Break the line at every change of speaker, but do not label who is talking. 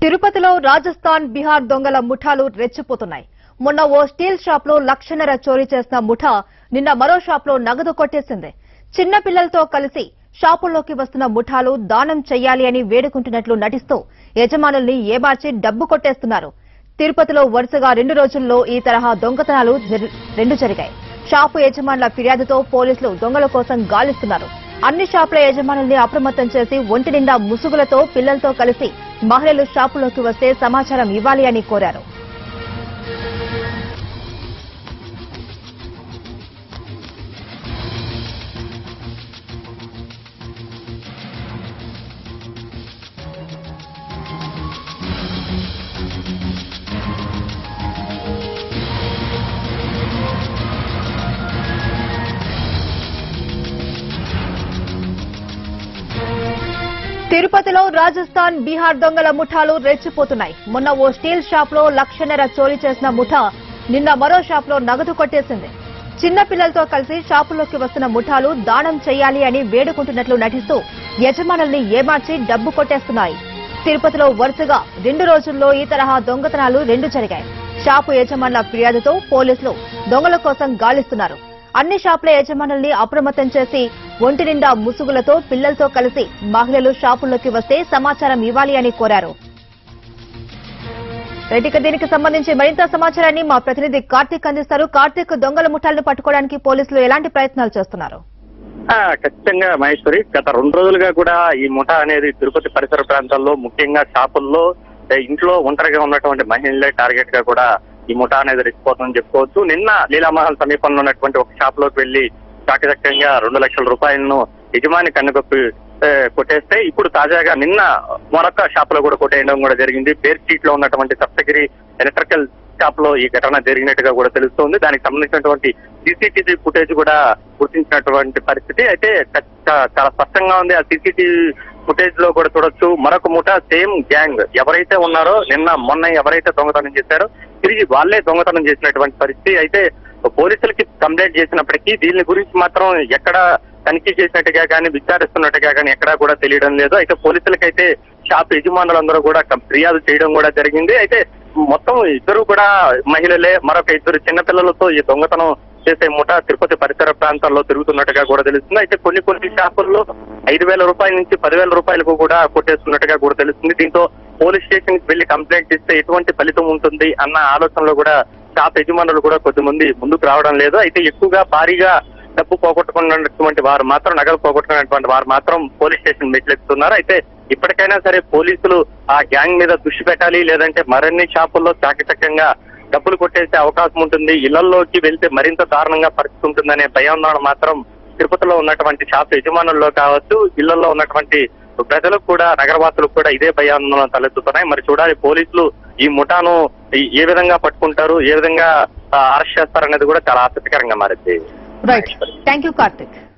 తిరుపతిలో రాజస్థాన్ బీహార్ దొంగల ముఠాలు రెచ్చిపోతున్నాయి మొన్న ఓ స్టీల్ షాప్ లో లక్షన్నర చోరీ చేసిన ముఠా నిన్న మరో షాప్ లో నగదు కొట్టేసింది చిన్న పిల్లలతో కలిసి షాపుల్లోకి వస్తున్న ముఠాలు దానం చెయ్యాలి అని వేడుకుంటున్నట్లు నటిస్తూ యజమానుల్ని ఏమార్చి డబ్బు కొట్టేస్తున్నారు తిరుపతిలో వరుసగా రెండు రోజుల్లో ఈ తరహా దొంగతనాలు జరి- రెండు జరిగాయి షాపు యజమానుల ఫిర్యాదుతో పోలీసులు దొంగల కోసం గాలిస్తున్నారు అన్ని షాపుల యజమానుల్ని అప్రమత్తం చేసి ఒంటి నిండా ముసుగులతో పిల్లలతో కలిసి మహిళలు షాపులోకి వస్తే సమాచారం ఇవ్వాలి అని కోరారు తిరుపతిలో రాజస్థాన్ బీహార్ దొంగల ముఠాలు రెచ్చిపోతున్నాయి మొన్న ఓ స్టీల్ షాప్ లో లక్షన్నర చోరీ చేసిన ముఠా నిన్న మరో షాప్ లో నగదు కొట్టేసింది చిన్న పిల్లలతో కలిసి షాపులోకి వస్తున్న ముఠాలు దానం చేయాలి అని వేడుకుంటున్నట్లు నటిస్తూ యజమానుల్ని ఏమార్చి డబ్బు కొట్టేస్తున్నాయి తిరుపతిలో వరుసగా రెండు రోజుల్లో ఈ తరహా దొంగతనాలు రెండు జరిగాయి షాపు యజమానుల ఫిర్యాదుతో పోలీసులు దొంగల కోసం గాలిస్తున్నారు అన్ని షాపుల యజమానుల్ని అప్రమత్తం చేసి ఒంటి నిండా ముసుగులతో పిల్లలతో కలిసి మహిళలు షాపుల్లోకి వస్తే సమాచారం ఇవ్వాలి అని కోరారు రైట్, ఇక దీనికి సంబంధించి మరింత సమాచారాన్ని మా ప్రతినిధి కార్తీక్ అందిస్తారు కార్తీక్ దొంగల ముఠాలను పట్టుకోవడానికి పోలీసులు ఎలాంటి ప్రయత్నాలు చేస్తున్నారు
ఆ, ఖచ్చితంగా మహేశ్వరి గత రెండు రోజులుగా కూడా ఈ ముఠా అనేది తిరుపతి పరిసర ప్రాంతాల్లో ముఖ్యంగా షాపుల్లో ఏ, ఇంట్లో ఒంటరిగా ఉన్నటువంటి మహిళలే టార్గెట్ గా కూడా ఈ ముఠా అనేది రెచ్చిపోతుందని చెప్పుకోవచ్చు నిన్న లీలామహల్ సమీపంలో ఉన్నటువంటి ఒక షాప్ లోకి వెళ్లి చాకచక్యంగా రెండు లక్షల రూపాయలను యజమాని కన్నుగొప్పి ఏ, కొట్టేస్తే ఇప్పుడు తాజాగా నిన్న మరొక షాప్ లో కూడా కొట్టేయడం కూడా జరిగింది బేర్ స్ట్రీట్ లో ఉన్నటువంటి సప్తగిరి ఎలక్ట్రికల్ షాప్ లో ఈ ఘటన జరిగినట్టుగా కూడా తెలుస్తోంది దానికి సంబంధించినటువంటి సీసీటీవీ ఫుటేజ్ కూడా గుర్తించినటువంటి పరిస్థితి అయితే చ- చాలా స్పష్టంగా ఉంది ఆ సీసీటీవీ ఫుటేజ్ లో కూడా చూడొచ్చు మరొక ముఠ సేమ్ గ్యాంగ్ ఎవరైతే ఉన్నారో నిన్న మొన్న ఎవరైతే దొంగతనం చేశారో తిరిగి వాళ్ళే దొంగతనం చేసినటువంటి పరిస్థితి అయితే పోలీసులకి కంప్లైంట్ చేసినప్పటికీ దీని గురించి మాత్రం ఎక్కడ తనిఖీ చేసినట్టుగా కానీ విచారిస్తున్నట్టుగా కానీ ఎక్కడా కూడా తెలియడం లేదు అయితే పోలీసులకైతే షాప్ యజమానులందరూ కూడా కం- ఫిర్యాదు చేయడం కూడా జరిగింది అయితే మొత్తం ఇద్దరు కూడా మహిళలే మరొక ఇద్దరు చిన్నపిల్లలతో ఈ దొంగతనం చేసే ముఠ తిరుపతి పరిసర ప్రాంతాల్లో తిరుగుతున్నట్టుగా కూడా తెలుస్తుంది అయితే కొన్ని కొన్ని షాపుల్లో ఐదు వేల రూపాయల నుంచి పదివేల రూపాయలకు కూడా కొట్టేస్తున్నట్టుగా కూడా తెలుస్తుంది దీంతో పోలీస్ స్టేషన్ కి వెళ్లి కంప్లైంట్ ఇస్తే ఎటువంటి ఫలితం ఉంటుంది అన్న ఆలోచనలో కూడా షాప్ యజమానులు కూడా కొద్దిమంది ముందుకు రావడం లేదు అయితే ఎక్కువగా భారీగా డబ్బు పోగొట్టుకున్నటువంటి వారు మాత్రం నగలు పోగొట్టుకున్నటువంటి వారు మాత్రం పోలీస్ స్టేషన్ మెట్లెక్కుతున్నారు అయితే ఇప్పటికైనా సరే పోలీసులు ఆ గ్యాంగ్ మీద దృష్టి పెట్టాలి లేదంటే మరిన్ని షాపుల్లో చాకచక్యంగా డబ్బులు కొట్టేసే అవకాశం ఉంటుంది ఇళ్లలోకి వెళ్తే మరింత దారుణంగా పరిస్థితి ఉంటుందనే భయాందోళన మాత్రం తిరుపతిలో ఉన్నటువంటి షాప్ యజమానుల్లో కావచ్చు ఇళ్లలో ఉన్నటువంటి ప్రజలకు కూడా నగరవాసులకు కూడా ఇదే భయాందోళన తలెత్తుతున్నాయి మరి చూడాలి పోలీసులు ఈ ముఠాను ఈ- ఏ విధంగా పట్టుకుంటారు ఏ విధంగా ఆ, అరెస్ట్ చేస్తారనేది కూడా చాలా ఆసక్తికరంగా మారింది
రైట్ థ్యాంక్ యూ కార్తీక్